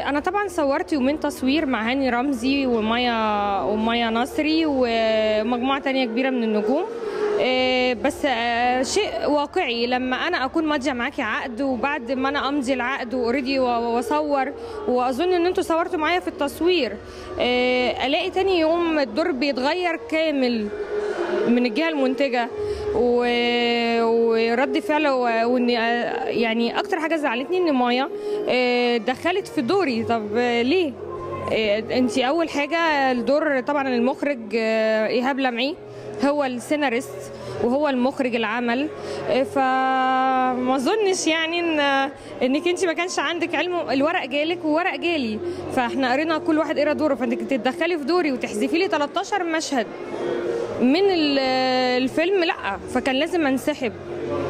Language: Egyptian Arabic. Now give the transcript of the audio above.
انا طبعا صورت يومين تصوير مع هاني رمزي ومايا ومايا نصري ومجموعه تانية كبيره من النجوم آه، بس آه، شيء واقعي لما انا اكون ماضيه معاكي عقد وبعد ما انا امضي العقد واوريدي واصور واظن ان انتوا صورتوا معايا في التصوير آه، الاقي تاني يوم الدور بيتغير كامل من الجهه المنتجه و- ورد فعل و- وان يعني اكتر حاجه زعلتني ان مايا آه، دخلت في دوري طب آه، ليه انت اول حاجه الدور طبعا المخرج آه، ايهاب لمعي هو السيناريست وهو المخرج العمل آه، فما اظنش يعني ان انك انت ما كانش عندك علم الورق جالك وورق جالي فاحنا قرينا كل واحد قرا دوره فانك تتدخلي في دوري وتحذفي لي 13 مشهد من ال- الفيلم لا فكان لازم انسحب